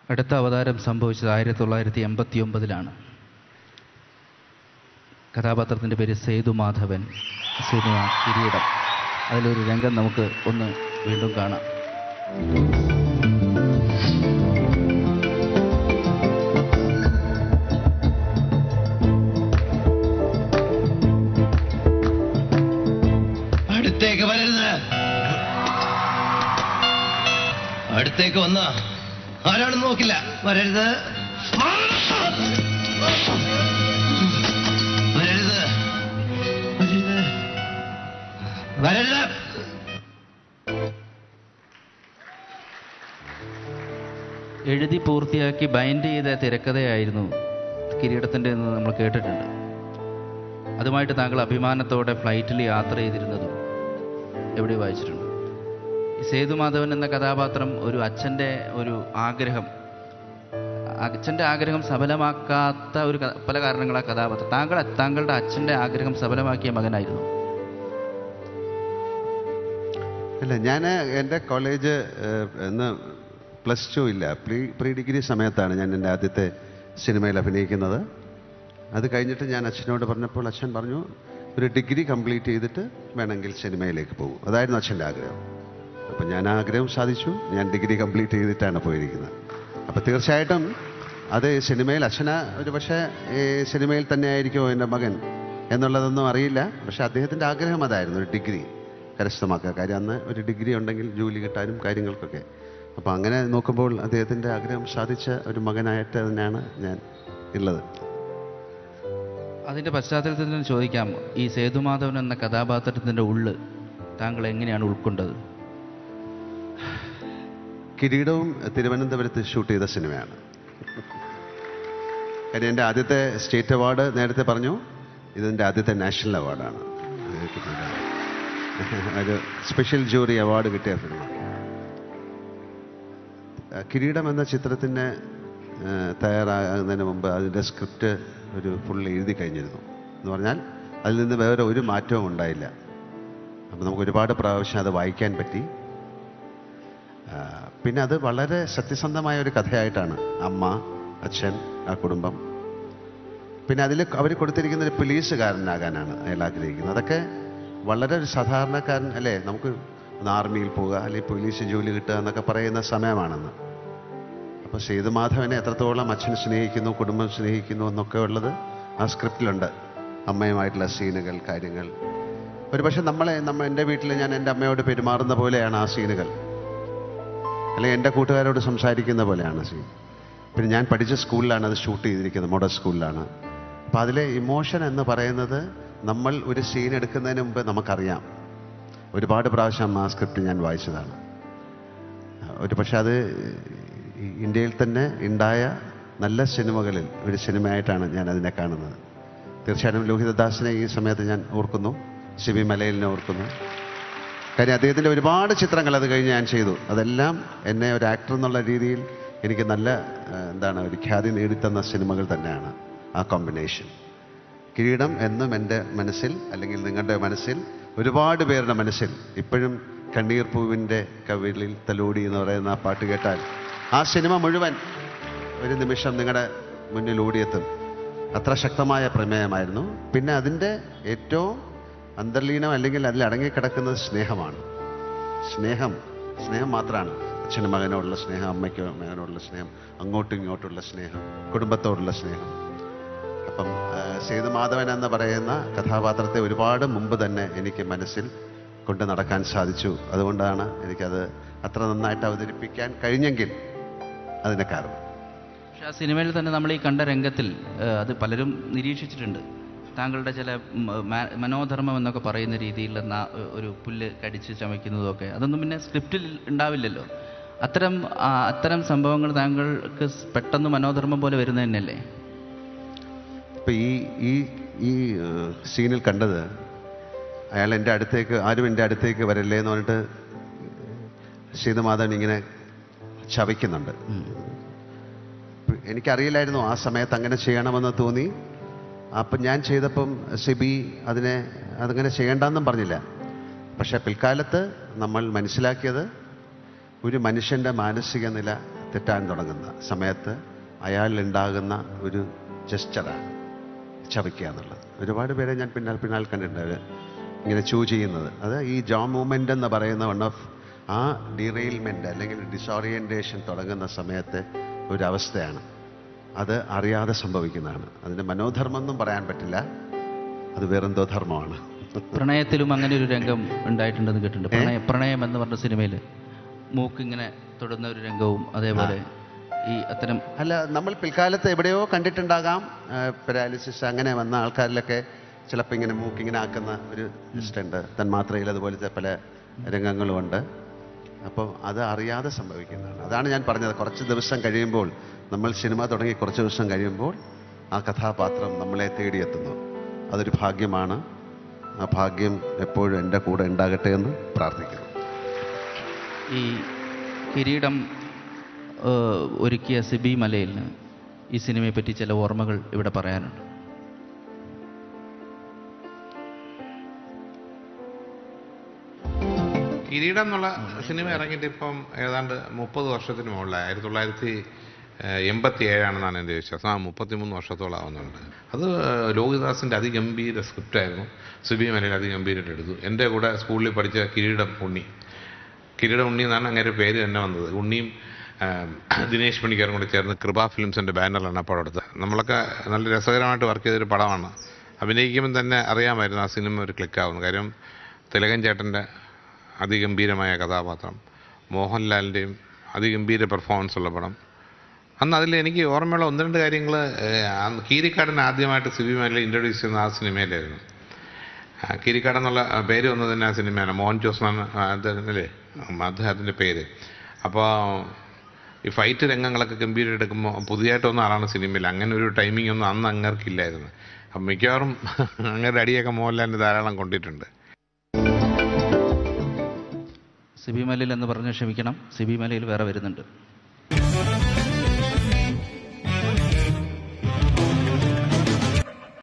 അടുത്ത അവതാരം സംഭവിച്ചത് ആയിരത്തി തൊള്ളായിരത്തി എൺപത്തി ഒമ്പതിലാണ് കഥാപാത്രത്തിൻ്റെ പേര് സേതു മാധവൻ സിനിമ കിരീടം അതിലൊരു രംഗം നമുക്ക് ഒന്ന് വീണ്ടും കാണാം അടുത്തേക്ക് വരരുത് അടുത്തേക്ക് വന്ന ആരാണെന്ന് നോക്കില്ല വരരുത് വരരുത് വരരുത് വരരുത് എഴുതി പൂർത്തിയാക്കി ബൈൻഡ് ചെയ്ത തിരക്കഥയായിരുന്നു കിരീടത്തിൻ്റെ എന്ന് നമ്മൾ കേട്ടിട്ടുണ്ട് അതുമായിട്ട് താങ്കൾ അഭിമാനത്തോടെ ഫ്ലൈറ്റിൽ യാത്ര ചെയ്തിരുന്നതും എവിടെ വായിച്ചിട്ടുണ്ട് ഈ സേതുമാധവൻ എന്ന കഥാപാത്രം ഒരു അച്ഛൻ്റെ ഒരു ആഗ്രഹം അച്ഛൻ്റെ ആഗ്രഹം സഫലമാക്കാത്ത ഒരു ക- പല കാരണങ്ങളാ കഥാപാത്രം താങ്കൾ താങ്കളുടെ അച്ഛൻ്റെ ആഗ്രഹം സഫലമാക്കിയ മകനായിരുന്നു അല്ല ഞാൻ എൻ്റെ കോളേജ് എന്ന് പ്ലസ് ടു ഇല്ല പ്രീ പ്രീ ഡിഗ്രി സമയത്താണ് ഞാൻ എൻ്റെ ആദ്യത്തെ സിനിമയിൽ അഭിനയിക്കുന്നത് അത് കഴിഞ്ഞിട്ട് ഞാൻ അച്ഛനോട് പറഞ്ഞപ്പോൾ അച്ഛൻ പറഞ്ഞു ഒരു ഡിഗ്രി കംപ്ലീറ്റ് ചെയ്തിട്ട് വേണമെങ്കിൽ സിനിമയിലേക്ക് പോകും അതായിരുന്നു അച്ഛൻ്റെ ആഗ്രഹം അപ്പം ഞാൻ ആ ആഗ്രഹം സാധിച്ചു ഞാൻ ഡിഗ്രി കംപ്ലീറ്റ് ചെയ്തിട്ടാണ് പോയിരിക്കുന്നത് അപ്പോൾ തീർച്ചയായിട്ടും അത് സിനിമയിൽ അച്ഛന ഒരു പക്ഷേ ഈ സിനിമയിൽ തന്നെ ആയിരിക്കുമോ എൻ്റെ മകൻ എന്നുള്ളതൊന്നും അറിയില്ല പക്ഷേ അദ്ദേഹത്തിൻ്റെ ആഗ്രഹം അതായിരുന്നു ഒരു ഡിഗ്രി കരസ്ഥമാക്കുക കാര്യം അന്ന് ഒരു ഡിഗ്രി ഉണ്ടെങ്കിൽ ജോലി കിട്ടാനും കാര്യങ്ങൾക്കൊക്കെ അപ്പോൾ അങ്ങനെ നോക്കുമ്പോൾ അദ്ദേഹത്തിൻ്റെ ആഗ്രഹം സാധിച്ച ഒരു മകനായിട്ട് തന്നെയാണ് ഞാൻ ഉള്ളത് അതിൻ്റെ പശ്ചാത്തലത്തിൽ നിന്ന് ചോദിക്കാം ഈ സേതുമാധവൻ എന്ന കഥാപാത്രത്തിൻ്റെ ഉള്ള് താങ്കൾ എങ്ങനെയാണ് ഉൾക്കൊണ്ടത് കിരീടവും തിരുവനന്തപുരത്ത് ഷൂട്ട് ചെയ്ത സിനിമയാണ് കാര്യം എൻ്റെ ആദ്യത്തെ സ്റ്റേറ്റ് അവാർഡ് നേരത്തെ പറഞ്ഞു ഇതെൻ്റെ ആദ്യത്തെ നാഷണൽ അവാർഡാണ് ഇത് കിട്ടിയത്. ഒരു സ്പെഷ്യൽ ജൂറി അവാർഡ് കിട്ടിയ ഫിലിം കിരീടം എന്ന ചിത്രത്തിന് ആ, തയ്യാറാകുന്നതിന് മുമ്പ് അതിൻ്റെ സ്ക്രിപ്റ്റ് ഒരു ഫുൾ എഴുതി കഴിഞ്ഞിരുന്നു എന്ന് പറഞ്ഞാൽ അതിൽ നിന്ന് വേറെ ഒരു മാറ്റവും ഉണ്ടായില്ല അപ്പോൾ നമുക്ക് ഒരുപാട് പ്രാവശ്യം അത് വായിക്കാൻ പറ്റി ആ, പിന്നെ അത് വളരെ സത്യസന്ധമായ ഒരു കഥയായിട്ടാണ് അമ്മ അച്ഛൻ ആ കുടുംബം പിന്നെ അതിൽ അവർ കൊടുത്തിരിക്കുന്ന ഒരു പോലീസുകാരനാകാനാണ് അയാൾ ആഗ്രഹിക്കുന്നത് അതൊക്കെ വളരെ ഒരു സാധാരണക്കാരൻ അല്ലേ നമുക്ക് ഒന്ന് ആർമിയിൽ പോവുക അല്ലെങ്കിൽ പോലീസ് ജോലി കിട്ടുക എന്നൊക്കെ പറയുന്ന സമയമാണെന്ന് അപ്പോൾ സേതുമാധവനെ എത്രത്തോളം അച്ഛൻ സ്നേഹിക്കുന്നു കുടുംബം സ്നേഹിക്കുന്നു എന്നൊക്കെ ഉള്ളത് ആ സ്ക്രിപ്റ്റിലുണ്ട് അമ്മയുമായിട്ടുള്ള സീനുകൾ കാര്യങ്ങൾ ഒരു പക്ഷെ നമ്മളെ നമ്മ എൻ്റെ വീട്ടിൽ ഞാൻ എൻ്റെ അമ്മയോട് പെരുമാറുന്ന പോലെയാണ് ആ സീനുകൾ അല്ലെങ്കിൽ എൻ്റെ കൂട്ടുകാരോട് സംസാരിക്കുന്ന പോലെയാണ് സീൻ പിന്നെ ഞാൻ പഠിച്ച സ്കൂളിലാണ് അത് ഷൂട്ട് ചെയ്തിരിക്കുന്നത് മോഡൽ സ്കൂളിലാണ് അപ്പോൾ അതിലെ ഇമോഷൻ എന്ന് പറയുന്നത് നമ്മൾ ഒരു സീൻ എടുക്കുന്നതിന് മുമ്പ് നമുക്കറിയാം ഒരുപാട് പ്രാവശ്യം ആ സ്ക്രിപ്റ്റ് ഞാൻ വായിച്ചതാണ് ഒരു പക്ഷെ അത് ഈ ഇന്ത്യയിൽ തന്നെ ഉണ്ടായ നല്ല സിനിമകളിൽ ഒരു സിനിമയായിട്ടാണ് ഞാൻ അതിനെ കാണുന്നത് തീർച്ചയായിട്ടും ലോഹിതദാസിനെ ഈ സമയത്ത് ഞാൻ ഓർക്കുന്നു സിബി മലയിലിനെ ഓർക്കുന്നു കാര്യം അദ്ദേഹത്തിൻ്റെ ഒരുപാട് ചിത്രങ്ങൾ അത് കഴിഞ്ഞ് ഞാൻ ചെയ്തു അതെല്ലാം എന്നെ ഒരു ആക്ടർ എന്നുള്ള രീതിയിൽ എനിക്ക് നല്ല ആ, എന്താണ് ഒരു ഖ്യാതി നേടിത്തന്ന സിനിമകൾ തന്നെയാണ് ആ കോമ്പിനേഷൻ കിരീടം എന്നും എൻ്റെ മനസ്സിൽ അല്ലെങ്കിൽ നിങ്ങളുടെ മനസ്സിൽ ഒരുപാട് പേരുടെ മനസ്സിൽ ഇപ്പോഴും കണ്ണീർ പൂവിൻ്റെ കവിളിൽ തലോടി എന്ന് പറയുന്ന ആ പാട്ട് കേട്ടാൽ ആ സിനിമ മുഴുവൻ ഒരു നിമിഷം നിങ്ങളുടെ മുന്നിൽ ഓടിയെത്തും അത്ര ശക്തമായ പ്രമേയമായിരുന്നു പിന്നെ അതിൻ്റെ ഏറ്റവും അന്തർലീനം അല്ലെങ്കിൽ അതിൽ അടങ്ങിക്കിടക്കുന്നത് സ്നേഹമാണ് സ്നേഹം സ്നേഹം മാത്രമാണ് അച്ഛനും മകനോടുള്ള സ്നേഹം അമ്മയ്ക്ക് മകനോടുള്ള സ്നേഹം അങ്ങോട്ടും ഇങ്ങോട്ടുള്ള സ്നേഹം കുടുംബത്തോടുള്ള സ്നേഹം അപ്പം ആ, സേതുമാധവൻ എന്ന് പറയുന്ന കഥാപാത്രത്തെ ഒരുപാട് മുമ്പ് തന്നെ എനിക്ക് മനസ്സിൽ കൊണ്ട് നടക്കാൻ സാധിച്ചു അതുകൊണ്ടാണ് എനിക്കത് അത്ര നന്നായിട്ട് അവതരിപ്പിക്കാൻ കഴിഞ്ഞെങ്കിൽ അതിന് കാരണം പക്ഷെ ആ സിനിമയിൽ തന്നെ നമ്മൾ ഈ കണ്ട രംഗത്തിൽ ഏഹ്, അത് പലരും നിരീക്ഷിച്ചിട്ടുണ്ട് താങ്കളുടെ ചില ഉം, മ- മനോധർമ്മം എന്നൊക്കെ പറയുന്ന രീതിയിലുള്ള നാ- ഒരു പുല്ല് കടിച്ച് ചമയ്ക്കുന്നതൊക്കെ അതൊന്നും പിന്നെ സ്ക്രിപ്റ്റിൽ ഉണ്ടാവില്ലല്ലോ അത്തരം ആ, അത്തരം സംഭവങ്ങൾ താങ്കൾക്ക് സ് പെട്ടെന്ന് മനോധർമ്മം പോലെ വരുന്നത് തന്നെയല്ലേ ഇപ്പം ഈ ഈ ഈ ഏഹ്, സീനിൽ കണ്ടത് അയാൾ എൻ്റെ അടുത്തേക്ക് ആരും എൻ്റെ അടുത്തേക്ക് വരല്ലേ എന്ന് പറഞ്ഞിട്ട് സീതമാധവൻ ഇങ്ങനെ ചവയ്ക്കുന്നുണ്ട് എനിക്കറിയില്ലായിരുന്നു ആ സമയത്ത് അങ്ങനെ ചെയ്യണമെന്ന് തോന്നി അപ്പം ഞാൻ ചെയ്തപ്പം സിബി അതിനെ അതങ്ങനെ ചെയ്യണ്ടെന്നും പറഞ്ഞില്ല പക്ഷെ പിൽക്കാലത്ത് നമ്മൾ മനസ്സിലാക്കിയത് ഒരു മനുഷ്യൻ്റെ മാനസിക നില തെറ്റാൻ തുടങ്ങുന്ന സമയത്ത് അയാളിലുണ്ടാകുന്ന ഒരു ജസ്റ്ററാണ് ചവയ്ക്കുക എന്നുള്ളത് ഒരുപാട് പേരെ ഞാൻ പിന്നാൽ പിന്നാൽ കണ്ടിട്ടുണ്ട് അവർ ഇങ്ങനെ ചൂ ചെയ്യുന്നത് അത് ഈ ജോ മൂവ്മെൻ്റ് എന്ന് പറയുന്ന വൺ ഓഫ് ആ ഡിറെയിൽമെൻ്റ് അല്ലെങ്കിൽ ഡിസോറിയൻറ്റേഷൻ തുടങ്ങുന്ന സമയത്തെ ഒരു അവസ്ഥയാണ് അത് അറിയാതെ സംഭവിക്കുന്നതാണ് അതിൻ്റെ മനോധർമ്മം എന്നും പറയാൻ പറ്റില്ല അത് വേറെന്തോ ധർമ്മമാണ് പ്രണയത്തിലും അങ്ങനെ ഒരു രംഗം ഉണ്ടായിട്ടുണ്ടെന്ന് കേട്ടിട്ടുണ്ട് പ്രണയം പ്രണയം എന്ന് പറഞ്ഞ സിനിമയിൽ മൂക്കിങ്ങനെ തൊടുന്ന ഒരു രംഗവും അതേപോലെ ഈ അത്തരം അല്ല നമ്മൾ പിൽക്കാലത്ത് എവിടെയോ കണ്ടിട്ടുണ്ടാകാം പെരാലിസിസ് അങ്ങനെ വന്ന ആൾക്കാരിലൊക്കെ ചിലപ്പോൾ ഇങ്ങനെ മൂക്കിങ്ങനെ ആക്കുന്ന ഒരു ഇഷ്ടമുണ്ട് തന്മാത്രയിൽ അതുപോലത്തെ പല രംഗങ്ങളുമുണ്ട് അപ്പം അത് അറിയാതെ സംഭവിക്കുന്നതാണ് അതാണ് ഞാൻ പറഞ്ഞത് കുറച്ച് ദിവസം കഴിയുമ്പോൾ നമ്മൾ സിനിമ തുടങ്ങി കുറച്ച് ദിവസം കഴിയുമ്പോൾ ആ കഥാപാത്രം നമ്മളെ തേടിയെത്തുന്നു അതൊരു ഭാഗ്യമാണ് ആ ഭാഗ്യം എപ്പോഴും എൻ്റെ കൂടെ ഉണ്ടാകട്ടെ എന്ന് പ്രാർത്ഥിക്കുന്നു ഈ കിരീടം ഏഹ്, ഒരുക്കിയ സിബി മലയിലിന് ഈ സിനിമയെ പറ്റി ചില ഓർമ്മകൾ ഇവിടെ പറയാനുണ്ട് കിരീടം എന്നുള്ള സിനിമ ഇറങ്ങിയിട്ട് ഇപ്പം ഏതാണ്ട് മുപ്പത് വർഷത്തിന് മുകളിലായി ആയിരത്തി തൊള്ളായിരത്തി എൺപത്തി ഏഴാണെന്നാണ് എൻ്റെ വിശ്വാസം ആ മുപ്പത്തിമൂന്ന് വർഷത്തോളം ആവുന്നുണ്ട് അത് ലോഹിദാസിൻ്റെ അതിഗംഭീര സ്ക്രിപ്റ്റായിരുന്നു സുബി മലയിൽ അതിഗംഭീരമായിട്ട് എടുത്തു എൻ്റെ കൂടെ സ്കൂളിൽ പഠിച്ച കിരീടം ഉണ്ണി കിരീടം ഉണ്ണി എന്നാണ് അങ്ങനെ പേര് തന്നെ വന്നത് ഉണ്ണിയും ആ, ദിനേശ് പണിക്കാരും കൂടെ ചേർന്ന് കൃപ ഫിലിംസിൻ്റെ ബാനറിലാണ് ആ പടം എടുത്തത് നമ്മളൊക്കെ നല്ല രസകരമായിട്ട് വർക്ക് ചെയ്തൊരു പടമാണ് അഭിനയിക്കുമ്പോൾ തന്നെ അറിയാമായിരുന്നു ആ സിനിമ ഒരു ക്ലിക്കാവുന്നു കാര്യം തിലകൻ ചേട്ടൻ്റെ അതിഗംഭീരമായ കഥാപാത്രം മോഹൻലാലിൻ്റെയും അതിഗംഭീര പെർഫോമൻസ് ഉള്ള പടം അന്ന് അതിൽ എനിക്ക് ഓർമ്മയുള്ള ഒന്ന് രണ്ട് കാര്യങ്ങൾ കീരിക്കാടൻ ആദ്യമായിട്ട് സിബി മേലെ ഇൻട്രൊഡ്യൂസ് ചെയ്യുന്ന ആ സിനിമയിലായിരുന്നു ആ, കീരിക്കാട് എന്നുള്ള ആ, പേര് വന്നത് തന്നെ ആ സിനിമയാണ് മോഹൻ ജോസ് എന്നാണ് അദ്ദേഹത്തിൻ്റെ അദ്ദേഹത്തിൻ്റെ പേര് അപ്പോൾ ഈ ഫൈറ്റ് രംഗങ്ങളൊക്കെ ഗംഭീരം എടുക്കുമ്പോൾ പുതിയതായിട്ടൊന്നും ആളാണ് സിനിമയിൽ അങ്ങനെ ഒരു ടൈമിംഗ് ഒന്നും അന്ന് അങ്ങർക്കില്ലായിരുന്നു അപ്പം മിക്കവാറും അങ്ങനെ അടിയൊക്കെ മോഹൻലാലിന് ധാരാളം കൊണ്ടിട്ടുണ്ട് സിബി മലയിൽ എന്ന് പറഞ്ഞ് ക്ഷമിക്കണം സിബി മലയിൽ വേറെ വരുന്നുണ്ട്